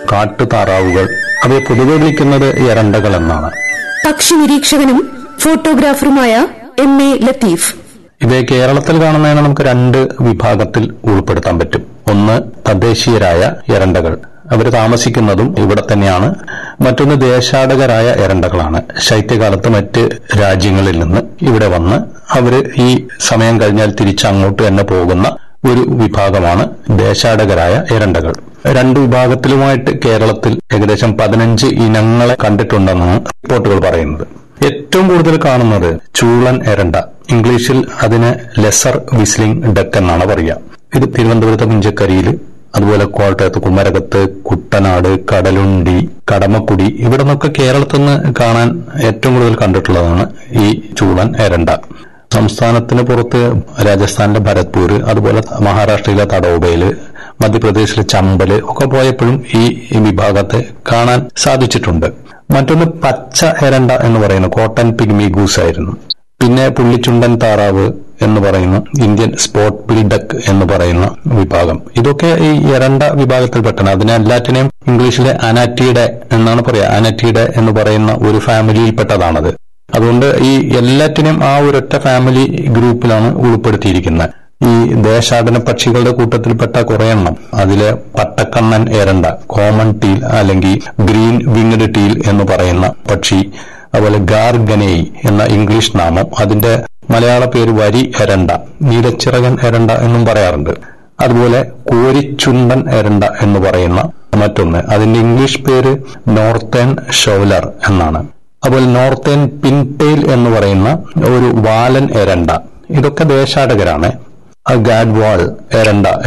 കാട്ടുതാറാവുകൾ അവയെ പൊതുവെ വിളിക്കുന്നത് എരണ്ടകൾ എന്നാണ് പക്ഷി നിരീക്ഷകനും ഫോട്ടോഗ്രാഫറുമായ എം എ ലത്തീഫ് ഇവയെ കേരളത്തിൽ കാണുന്നതിന് നമുക്ക് രണ്ട് വിഭാഗത്തിൽ ഉൾപ്പെടുത്താൻ പറ്റും ഒന്ന് തദ്ദേശീയരായ എരണ്ടകൾ അവർ താമസിക്കുന്നതും ഇവിടെ തന്നെയാണ് മറ്റൊന്ന് ദേശാടകരായ എരണ്ടകളാണ് ശൈത്യകാലത്ത് മറ്റ് രാജ്യങ്ങളിൽ നിന്ന് ഇവിടെ വന്ന് അവര് ഈ സമയം കഴിഞ്ഞാൽ തിരിച്ച് അങ്ങോട്ട് തന്നെ പോകുന്ന ഒരു വിഭാഗമാണ് ദേശാടകരായ എരണ്ടകൾ രണ്ട് വിഭാഗത്തിലുമായിട്ട് കേരളത്തിൽ ഏകദേശം പതിനഞ്ച് ഇനങ്ങളെ കണ്ടിട്ടുണ്ടെന്നാണ് റിപ്പോർട്ടുകൾ പറയുന്നത് ഏറ്റവും കൂടുതൽ കാണുന്നത് ചൂളൻ എരണ്ട ഇംഗ്ലീഷിൽ അതിന് ലെസർ വിസ്ലിംഗ് ഡക്ക് എന്നാണ് പറയുക ഇത് തിരുവനന്തപുരത്തെ മുഞ്ചക്കരിയിൽ അതുപോലെ കോട്ടയത്ത് കുമരകത്ത് കുട്ടനാട് കടലുണ്ടി കടമക്കുടി ഇവിടെ നിന്നൊക്കെ കേരളത്തിൽ നിന്ന് കാണാൻ ഏറ്റവും കൂടുതൽ കണ്ടിട്ടുള്ളതാണ് ഈ ചൂളൻ എരണ്ട സംസ്ഥാനത്തിന് പുറത്ത് രാജസ്ഥാനിലെ ഭരത്പൂർ അതുപോലെ മഹാരാഷ്ട്രയിലെ തടോബയില് മധ്യപ്രദേശിലെ ചമ്പല് ഒക്കെ പോയപ്പോഴും ഈ വിഭാഗത്തെ കാണാൻ സാധിച്ചിട്ടുണ്ട് മറ്റൊന്ന് പച്ച എരണ്ട എന്ന് പറയുന്ന കോട്ടൺ പിഗ്മി ഗൂസ് ആയിരുന്നു പിന്നെ പുള്ളിച്ചുണ്ടൻ താറാവ് എന്ന് പറയുന്ന ഇന്ത്യൻ സ്പോട്ട് ബിൽഡക്ക് എന്ന് പറയുന്ന വിഭാഗം ഇതൊക്കെ ഈ എരണ്ട വിഭാഗത്തിൽപ്പെട്ടാണ് അതിനെ എല്ലാറ്റിനെയും ഇംഗ്ലീഷിലെ അനാറ്റിയുടെ എന്നാണ് പറയാ അനാറ്റിയുടെ എന്ന് പറയുന്ന ഒരു ഫാമിലിയിൽപ്പെട്ടതാണത് അതുകൊണ്ട് ഈ എല്ലാറ്റിനെയും ആ ഒരൊറ്റ ഫാമിലി ഗ്രൂപ്പിലാണ് ഉൾപ്പെടുത്തിയിരിക്കുന്നത് ഈ ദേശാടന പക്ഷികളുടെ കൂട്ടത്തിൽപ്പെട്ട കുറെ എണ്ണം അതിലെ പട്ടക്കണ്ണൻ എരണ്ട കോമൺ ടീൽ അല്ലെങ്കിൽ ഗ്രീൻ വിങ്ഡ് ടീൽ എന്ന് പറയുന്ന പക്ഷി അതുപോലെ ഗാർഗനേയ് എന്ന ഇംഗ്ലീഷ് നാമം അതിന്റെ മലയാള പേര് വരി എരണ്ട നീലച്ചിറകൻ എരണ്ട എന്നും പറയാറുണ്ട് അതുപോലെ കോരിച്ചുണ്ടൻ എരണ്ട എന്ന് പറയുന്ന മറ്റൊന്ന് അതിന്റെ ഇംഗ്ലീഷ് പേര് നോർത്തേൺ ഷോലർ എന്നാണ് അതുപോലെ നോർത്തേൺ പിൻടെയിൽ എന്ന് പറയുന്ന ഒരു വാലൻ എരണ്ട ഇതൊക്കെ ദേശാടകരാണ് ഗാഡ്വാൾ എരണ്ട